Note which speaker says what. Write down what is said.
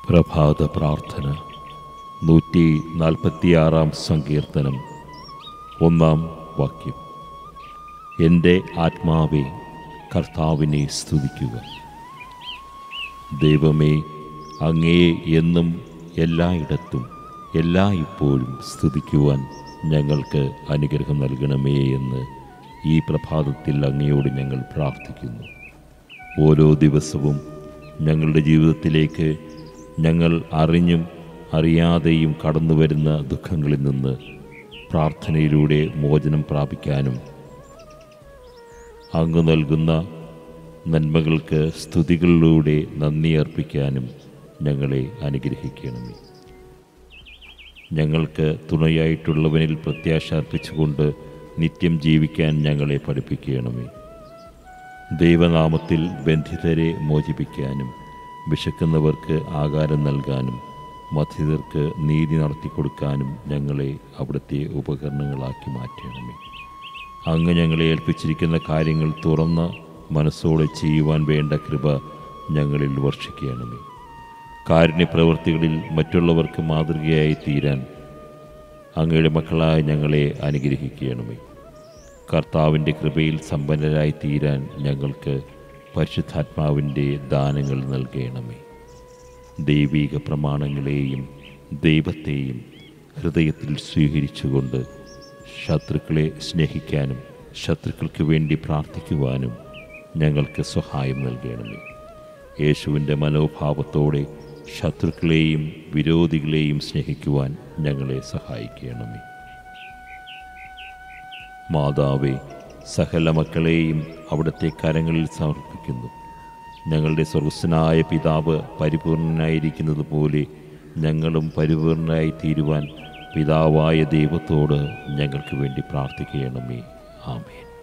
Speaker 1: പ്രഭാത പ്രാർത്ഥന നൂറ്റി നാൽപ്പത്തിയാറാം സങ്കീർത്തനം ഒന്നാം വാക്യം എൻ്റെ ആത്മാവെ കർത്താവിനെ സ്തുതിക്കുക ദൈവമേ അങ്ങയെ എന്നും എല്ലായിടത്തും എല്ലായ്പ്പോഴും സ്തുതിക്കുവാൻ ഞങ്ങൾക്ക് അനുഗ്രഹം നൽകണമേ എന്ന് ഈ പ്രഭാതത്തിൽ അങ്ങയോട് ഞങ്ങൾ പ്രാർത്ഥിക്കുന്നു ഓരോ ദിവസവും ഞങ്ങളുടെ ജീവിതത്തിലേക്ക് ഞങ്ങൾ അറിഞ്ഞും അറിയാതെയും കടന്നു വരുന്ന ദുഃഖങ്ങളിൽ നിന്ന് പ്രാർത്ഥനയിലൂടെ മോചനം പ്രാപിക്കാനും അങ്ങ് നൽകുന്ന നന്മകൾക്ക് സ്തുതികളിലൂടെ നന്ദി അർപ്പിക്കാനും ഞങ്ങളെ അനുഗ്രഹിക്കണമേ ഞങ്ങൾക്ക് തുണയായിട്ടുള്ളവനിൽ പ്രത്യാശ അർപ്പിച്ചുകൊണ്ട് നിത്യം ജീവിക്കാൻ ഞങ്ങളെ പഠിപ്പിക്കണമേ ദൈവനാമത്തിൽ ബന്ധിതരെ മോചിപ്പിക്കാനും വിശക്കുന്നവർക്ക് ആകാരം നൽകാനും മധ്യതർക്ക് നീതി നടത്തി കൊടുക്കാനും ഞങ്ങളെ അവിടുത്തെ ഉപകരണങ്ങളാക്കി മാറ്റണമേ അങ്ങ് ഞങ്ങളെ ഏൽപ്പിച്ചിരിക്കുന്ന കാര്യങ്ങൾ തുറന്ന മനസ്സോടെ ചെയ്യുവാൻ വേണ്ട കൃപ ഞങ്ങളിൽ വർഷിക്കണമേ കാരുണ്യപ്രവൃത്തികളിൽ മറ്റുള്ളവർക്ക് മാതൃകയായി തീരാൻ അങ്ങയുടെ മക്കളായ ഞങ്ങളെ അനുഗ്രഹിക്കണമേ കർത്താവിൻ്റെ കൃപയിൽ സമ്പന്നരായി തീരാൻ ഞങ്ങൾക്ക് പരിശുദ്ധാത്മാവിൻ്റെ ദാനങ്ങൾ നൽകണമേ ദൈവീക പ്രമാണങ്ങളെയും ദൈവത്തെയും ഹൃദയത്തിൽ സ്വീകരിച്ചുകൊണ്ട് ശത്രുക്കളെ സ്നേഹിക്കാനും ശത്രുക്കൾക്ക് വേണ്ടി പ്രാർത്ഥിക്കുവാനും ഞങ്ങൾക്ക് സഹായം നൽകണമേ യേശുവിൻ്റെ മനോഭാവത്തോടെ ശത്രുക്കളെയും വിരോധികളെയും സ്നേഹിക്കുവാൻ ഞങ്ങളെ സഹായിക്കണമേ മാതാവേ സകല മക്കളെയും അവിടുത്തെ കരങ്ങളിൽ സമർപ്പിക്കുന്നു ഞങ്ങളുടെ സ്വർഗസ്വനായ പിതാവ് പരിപൂർണനായിരിക്കുന്നത് പോലെ ഞങ്ങളും പരിപൂർണനായി തീരുവാൻ പിതാവായ ദൈവത്തോട് ഞങ്ങൾക്ക് വേണ്ടി പ്രാർത്ഥിക്കണമേ ആമേൻ